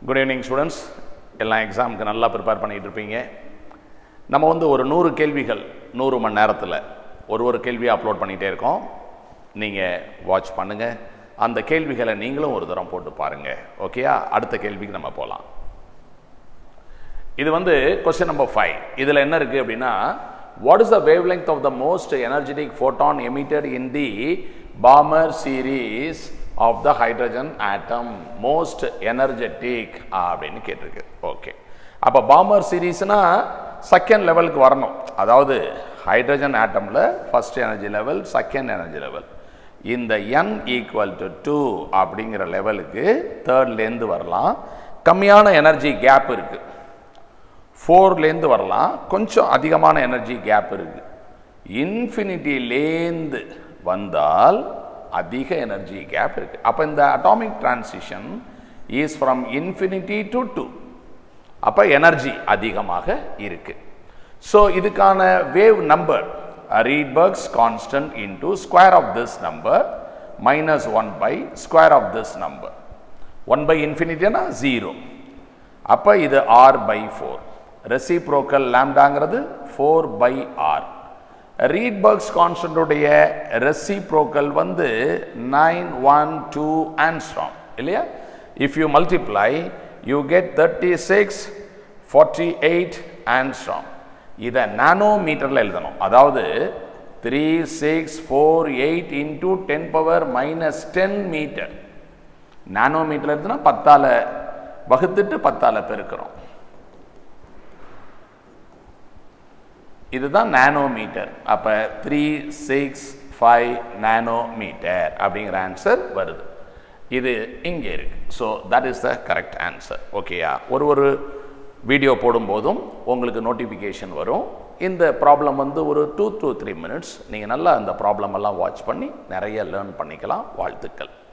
good evening students எல்லாம் எக்ஸாமுக்கு நல்லா ப்ரிப்பேர் பண்ணிகிட்டு இருப்பீங்க நம்ம வந்து ஒரு நூறு கேள்விகள் நூறு மணி நேரத்தில் ஒரு ஒரு கேள்வியை அப்லோட் பண்ணிகிட்டே இருக்கோம் நீங்கள் வாட்ச் பண்ணுங்கள் அந்த கேள்விகளை நீங்களும் ஒரு தரம் போட்டு பாருங்கள் ஓகேயா அடுத்த கேள்விக்கு நம்ம போகலாம் இது வந்து கொஸ்டின் நம்பர் ஃபைவ் இதில் என்ன இருக்குது அப்படின்னா what is the wavelength of the most energetic photon emitted in the Balmer series of the hydrogen atom most energetic அப்படின்னு கேட்டிருக்கு ஓகே அப்போ பாமர் சீரீஸ்னா செகண்ட் லெவலுக்கு வரணும் அதாவது ஹைட்ரஜன் ஆட்டமில் first energy level second energy level இந்த n equal to two அப்படிங்கிற லெவலுக்கு தேர்ட்லேருந்து வரலாம் கம்மியான எனர்ஜி கேப் இருக்குது ஃபோர்லேருந்து வரலாம் கொஞ்சம் அதிகமான எனர்ஜி கேப் இருக்கு இன்ஃபினிட்டிலேருந்து வந்தால் அதிக எனர்ஜி கேப் இருக்கு அப்போ இந்த atomic transition is from infinity to two அப்போ எனர்ஜி அதிகமாக இருக்கு ஸோ இதுக்கான wave number Rydberg's constant into square of this number minus one by square of this number one by இன்ஃபினிட்டினா ஜீரோ அப்போ இது ஆர் பை ஃபோர் ரெசிப்ரோக்கல் லேம்டாங்கிறது four by R Rydberg's கான்ஸ்டன்டுடைய reciprocal வந்து நைன் ஒன் டூ ஆன்ஸ்ட்ராம் இல்லையா if you multiply you get thirty six forty eight angstrom இதை நானோ மீட்டரில் எழுதணும் அதாவது three six four eight into ten power minus ten metre nanometre எடுத்துனா பத்தால் வகுத்துட்டு பத்தால் பெருக்கிறோம் இதுதான் நானோமீட்டர் அப்போ த்ரீ சிக்ஸ் ஃபைவ் நானோமீட்டர் அப்படிங்கிற ஆன்சர் வருது இது இங்கே இருக்கு so that is the correct answer ஓகேயா ஒரு ஒரு வீடியோ போடும்போதும் உங்களுக்கு நோட்டிஃபிகேஷன் வரும் இந்த ப்ராப்ளம் வந்து ஒரு டூ டூ த்ரீ மினிட்ஸ் நீங்கள் நல்லா அந்த ப்ராப்ளம் எல்லாம் வாட்ச் பண்ணி நிறைய லேர்ன் பண்ணிக்கலாம் வாழ்த்துக்கள்